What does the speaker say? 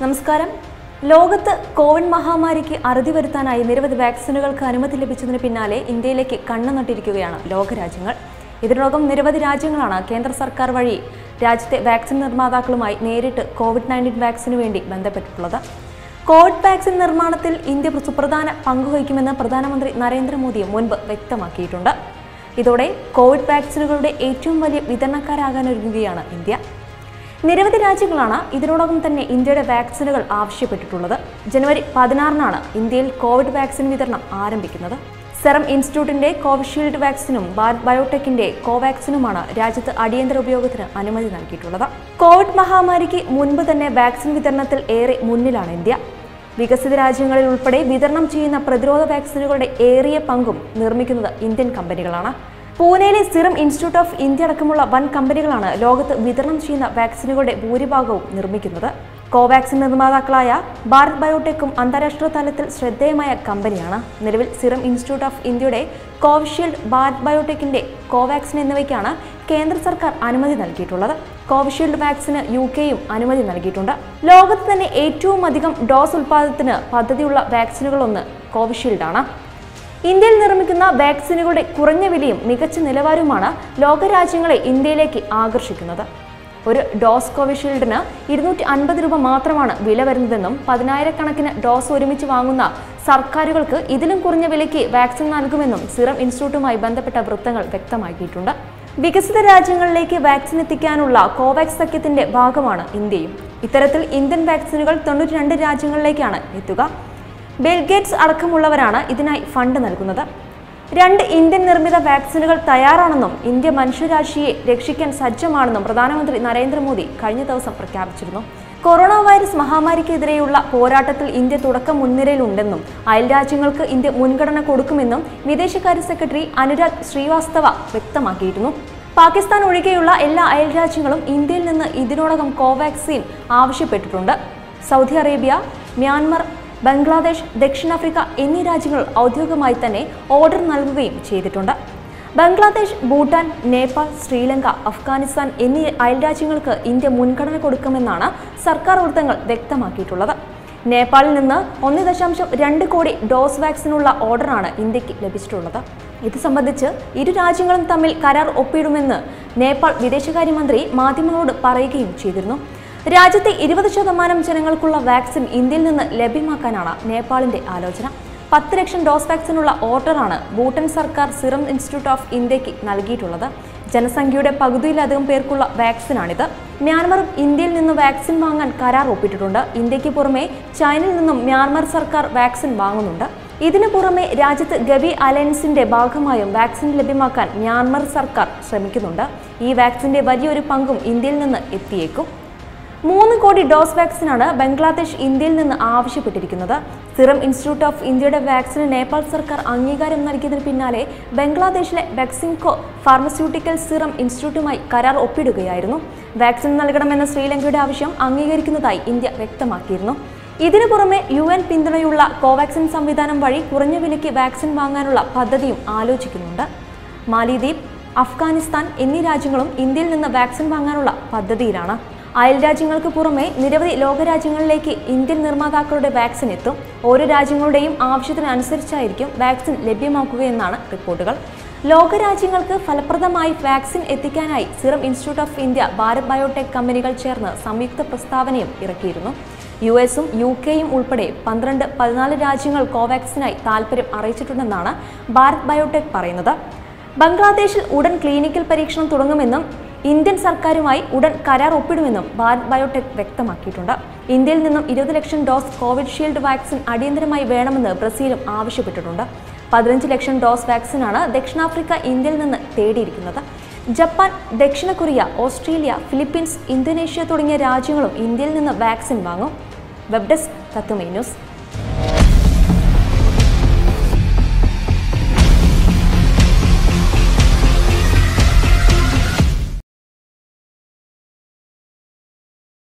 നമസ്കാരം ലോകത്ത് കോവിഡ് മഹാമാരിക്ക് അറുതി വരുത്താനായി നിരവധി വാക്സിനുകൾക്ക് അനുമതി ലഭിച്ചതിന് പിന്നാലെ ഇന്ത്യയിലേക്ക് കണ്ണു നട്ടിരിക്കുകയാണ് ലോകരാജ്യങ്ങൾ ഇതിനോടകം നിരവധി രാജ്യങ്ങളാണ് കേന്ദ്ര സർക്കാർ വഴി രാജ്യത്തെ വാക്സിൻ നിർമ്മാതാക്കളുമായി നേരിട്ട് കോവിഡ് നയൻറ്റീൻ വാക്സിനു വേണ്ടി ബന്ധപ്പെട്ടിട്ടുള്ളത് കോവിഡ് വാക്സിൻ നിർമ്മാണത്തിൽ ഇന്ത്യ സുപ്രധാന പങ്കുവഹിക്കുമെന്ന് പ്രധാനമന്ത്രി നരേന്ദ്രമോദി മുൻപ് വ്യക്തമാക്കിയിട്ടുണ്ട് ഇതോടെ കോവിഡ് വാക്സിനുകളുടെ ഏറ്റവും വലിയ വിതരണക്കാരാകാനൊരുങ്ങുകയാണ് ഇന്ത്യ നിരവധി രാജ്യങ്ങളാണ് ഇതിനോടകം തന്നെ ഇന്ത്യയുടെ വാക്സിനുകൾ ആവശ്യപ്പെട്ടിട്ടുള്ളത് ജനുവരി പതിനാറിനാണ് ഇന്ത്യയിൽ കോവിഡ് വാക്സിൻ വിതരണം ആരംഭിക്കുന്നത് സെറം ഇൻസ്റ്റിറ്റ്യൂട്ടിന്റെ കോവിഷീൽഡ് വാക്സിനും ഭാരത് ബയോടെക്കിന്റെ കോവാക്സിനുമാണ് രാജ്യത്ത് അടിയന്തര ഉപയോഗത്തിന് അനുമതി നൽകിയിട്ടുള്ളത് കോവിഡ് മഹാമാരിക്ക് മുൻപ് തന്നെ വാക്സിൻ വിതരണത്തിൽ ഏറെ മുന്നിലാണ് ഇന്ത്യ വികസിത രാജ്യങ്ങളിൽ ഉൾപ്പെടെ വിതരണം ചെയ്യുന്ന പ്രതിരോധ വാക്സിനുകളുടെ ഏറിയ പങ്കും നിർമ്മിക്കുന്നത് ഇന്ത്യൻ കമ്പനികളാണ് പൂനെയിലെ സിറം ഇൻസ്റ്റിറ്റ്യൂട്ട് ഓഫ് ഇന്ത്യ അടക്കമുള്ള വൻ കമ്പനികളാണ് ലോകത്ത് വിതരണം ചെയ്യുന്ന വാക്സിനുകളുടെ ഭൂരിഭാഗവും നിർമ്മിക്കുന്നത് കോവാക്സിൻ നിർമ്മാതാക്കളായ ഭാരത് ബയോടെക്കും അന്താരാഷ്ട്ര തലത്തിൽ ശ്രദ്ധേയമായ കമ്പനിയാണ് നിലവിൽ സിറം ഇൻസ്റ്റിറ്റ്യൂട്ട് ഓഫ് ഇന്ത്യയുടെ കോവിഷീൽഡ് ഭാരത് ബയോടെക്കിന്റെ കോവാക്സിൻ എന്നിവയ്ക്കാണ് കേന്ദ്ര സർക്കാർ അനുമതി നൽകിയിട്ടുള്ളത് കോവിഷീൽഡ് വാക്സിന് യു കെയും അനുമതി നൽകിയിട്ടുണ്ട് ലോകത്ത് തന്നെ ഏറ്റവും അധികം ഡോസ് ഉൽപ്പാദനത്തിന് പദ്ധതിയുള്ള വാക്സിനുകളൊന്ന് കോവിഷീൽഡാണ് ഇന്ത്യയിൽ നിർമ്മിക്കുന്ന വാക്സിനുകളുടെ കുറഞ്ഞ വിലയും മികച്ച നിലവാരവുമാണ് ലോകരാജ്യങ്ങളെ ഇന്ത്യയിലേക്ക് ആകർഷിക്കുന്നത് ഒരു ഡോസ് കോവിഷീൽഡിന് ഇരുന്നൂറ്റി അൻപത് രൂപ മാത്രമാണ് വില വരുന്നതെന്നും പതിനായിരക്കണക്കിന് ഡോസ് ഒരുമിച്ച് വാങ്ങുന്ന സർക്കാരുകൾക്ക് ഇതിലും കുറഞ്ഞ വിലയ്ക്ക് വാക്സിൻ നൽകുമെന്നും സിറം ഇൻസ്റ്റിറ്റ്യൂട്ടുമായി ബന്ധപ്പെട്ട വൃത്തങ്ങൾ വ്യക്തമാക്കിയിട്ടുണ്ട് വികസിത രാജ്യങ്ങളിലേക്ക് വാക്സിൻ എത്തിക്കാനുള്ള കോവാക്സ് സഖ്യത്തിന്റെ ഭാഗമാണ് ഇന്ത്യയും ഇത്തരത്തിൽ ഇന്ത്യൻ വാക്സിനുകൾ തൊണ്ണൂറ്റി രണ്ട് രാജ്യങ്ങളിലേക്കാണ് എത്തുക ബിൽഗേറ്റ്സ് അടക്കമുള്ളവരാണ് ഇതിനായി ഫണ്ട് നൽകുന്നത് രണ്ട് ഇന്ത്യൻ നിർമ്മിത വാക്സിനുകൾ തയ്യാറാണെന്നും ഇന്ത്യ മനുഷ്യരാശിയെ രക്ഷിക്കാൻ സജ്ജമാണെന്നും പ്രധാനമന്ത്രി നരേന്ദ്രമോദി കഴിഞ്ഞ ദിവസം പ്രഖ്യാപിച്ചിരുന്നു കൊറോണ വൈറസ് മഹാമാരിക്കെതിരെയുള്ള പോരാട്ടത്തിൽ ഇന്ത്യ തുടക്കം മുൻനിരയിലുണ്ടെന്നും അയൽ രാജ്യങ്ങൾക്ക് ഇന്ത്യ മുൻഗണന കൊടുക്കുമെന്നും വിദേശകാര്യ സെക്രട്ടറി അനുരാഗ് ശ്രീവാസ്തവ വ്യക്തമാക്കിയിരുന്നു പാകിസ്ഥാൻ ഒഴികെയുള്ള എല്ലാ അയൽ രാജ്യങ്ങളും ഇന്ത്യയിൽ നിന്ന് ഇതിനോടകം കോവാക്സിൻ ആവശ്യപ്പെട്ടിട്ടുണ്ട് സൗദി അറേബ്യ മ്യാൻമർ ബംഗ്ലാദേശ് ദക്ഷിണാഫ്രിക്ക എന്നീ രാജ്യങ്ങൾ ഔദ്യോഗികമായി തന്നെ ഓർഡർ നൽകുകയും ചെയ്തിട്ടുണ്ട് ബംഗ്ലാദേശ് ഭൂട്ടാൻ നേപ്പാൾ ശ്രീലങ്ക അഫ്ഗാനിസ്ഥാൻ എന്നീ അയൽരാജ്യങ്ങൾക്ക് ഇന്ത്യ മുൻഗണന കൊടുക്കുമെന്നാണ് സർക്കാർ വൃത്തങ്ങൾ വ്യക്തമാക്കിയിട്ടുള്ളത് നേപ്പാളിൽ നിന്ന് ഒന്ന് ദശാംശം രണ്ട് കോടി ഡോസ് വാക്സിനുള്ള ഓർഡറാണ് ഇന്ത്യക്ക് ലഭിച്ചിട്ടുള്ളത് ഇത് സംബന്ധിച്ച് ഇരു രാജ്യങ്ങളും തമ്മിൽ കരാർ ഒപ്പിടുമെന്ന് നേപ്പാൾ വിദേശകാര്യമന്ത്രി മാധ്യമങ്ങളോട് പറയുകയും ചെയ്തിരുന്നു രാജ്യത്തെ ഇരുപത് ശതമാനം ജനങ്ങൾക്കുള്ള വാക്സിൻ ഇന്ത്യയിൽ നിന്ന് ലഭ്യമാക്കാനാണ് നേപ്പാളിന്റെ ആലോചന പത്ത് ലക്ഷം ഡോസ് വാക്സിനുള്ള ഓർഡറാണ് ഭൂട്ടൻ സർക്കാർ സിറം ഇൻസ്റ്റിറ്റ്യൂട്ട് ഓഫ് ഇന്ത്യക്ക് നൽകിയിട്ടുള്ളത് ജനസംഖ്യയുടെ പകുതിയിലധികം പേർക്കുള്ള വാക്സിനാണിത് മ്യാൻമറും ഇന്ത്യയിൽ നിന്ന് വാക്സിൻ വാങ്ങാൻ കരാർ ഒപ്പിട്ടിട്ടുണ്ട് ഇന്ത്യക്ക് പുറമെ ചൈനയിൽ നിന്നും മ്യാൻമർ സർക്കാർ വാക്സിൻ വാങ്ങുന്നുണ്ട് ഇതിനു പുറമെ രാജ്യത്ത് ഗവി അലയൻസിന്റെ ഭാഗമായും വാക്സിൻ ലഭ്യമാക്കാൻ മ്യാൻമർ സർക്കാർ ശ്രമിക്കുന്നുണ്ട് ഈ വാക്സിന്റെ വലിയൊരു പങ്കും ഇന്ത്യയിൽ നിന്ന് എത്തിയേക്കും മൂന്ന് കോടി ഡോസ് വാക്സിനാണ് ബംഗ്ലാദേശ് ഇന്ത്യയിൽ നിന്ന് ആവശ്യപ്പെട്ടിരിക്കുന്നത് സിറം ഇൻസ്റ്റിറ്റ്യൂട്ട് ഓഫ് ഇന്ത്യയുടെ വാക്സിന് നേപ്പാൾ സർക്കാർ അംഗീകാരം നൽകിയതിന് പിന്നാലെ ബംഗ്ലാദേശിലെ വാക്സിൻകോ ഫാർമസ്യൂട്ടിക്കൽ സിറം ഇൻസ്റ്റിറ്റ്യൂട്ടുമായി കരാർ ഒപ്പിടുകയായിരുന്നു വാക്സിൻ നൽകണമെന്ന ശ്രീലങ്കയുടെ ആവശ്യം അംഗീകരിക്കുന്നതായി ഇന്ത്യ വ്യക്തമാക്കിയിരുന്നു ഇതിനു പുറമെ യു എൻ പിന്തുണയുള്ള കോവാക്സിൻ സംവിധാനം വഴി കുറഞ്ഞ വിലയ്ക്ക് വാക്സിൻ വാങ്ങാനുള്ള പദ്ധതിയും ആലോചിക്കുന്നുണ്ട് മാലിദ്വീപ് അഫ്ഗാനിസ്ഥാൻ എന്നീ രാജ്യങ്ങളും ഇന്ത്യയിൽ നിന്ന് വാക്സിൻ വാങ്ങാനുള്ള പദ്ധതിയിലാണ് അയൽ രാജ്യങ്ങൾക്ക് പുറമെ നിരവധി ലോകരാജ്യങ്ങളിലേക്ക് ഇന്ത്യൻ നിർമ്മാതാക്കളുടെ വാക്സിൻ എത്തും ഓരോ രാജ്യങ്ങളുടെയും ആവശ്യത്തിനനുസരിച്ചായിരിക്കും വാക്സിൻ ലഭ്യമാക്കുകയെന്നാണ് റിപ്പോർട്ടുകൾ ലോകരാജ്യങ്ങൾക്ക് ഫലപ്രദമായി വാക്സിൻ എത്തിക്കാനായി Serum Institute of India Bharat Biotech കമ്പനികൾ ചേർന്ന് സംയുക്ത പ്രസ്താവനയും ഇറക്കിയിരുന്നു യു എസും യു കെയും ഉൾപ്പെടെ പന്ത്രണ്ട് പതിനാല് രാജ്യങ്ങൾ കോവാക്സിനായി താൽപ്പര്യം അറിയിച്ചിട്ടുണ്ടെന്നാണ് ഭാരത് ബയോടെക് പറയുന്നത് ബംഗ്ലാദേശിൽ ഉടൻ ക്ലിനിക്കൽ പരീക്ഷണം തുടങ്ങുമെന്നും ഇന്ത്യൻ സർക്കാരുമായി ഉടൻ കരാർ ഒപ്പിടുമെന്നും ഭാരത് ബയോടെക് വ്യക്തമാക്കിയിട്ടുണ്ട് ഇന്ത്യയിൽ നിന്നും ഇരുപത് ലക്ഷം ഡോസ് കോവിഷീൽഡ് വാക്സിൻ അടിയന്തരമായി വേണമെന്ന് ബ്രസീലും ആവശ്യപ്പെട്ടിട്ടുണ്ട് പതിനഞ്ച് ലക്ഷം ഡോസ് വാക്സിനാണ് ദക്ഷിണാഫ്രിക്ക ഇന്ത്യയിൽ നിന്ന് തേടിയിരിക്കുന്നത് ജപ്പാൻ ദക്ഷിണ കൊറിയ ഓസ്ട്രേലിയ ഫിലിപ്പീൻസ് ഇന്തോനേഷ്യ തുടങ്ങിയ രാജ്യങ്ങളും ഇന്ത്യയിൽ നിന്ന് വാക്സിൻ വാങ്ങും വെബ് ഡെസ്ക് തത്തുമേ ന്യൂസ്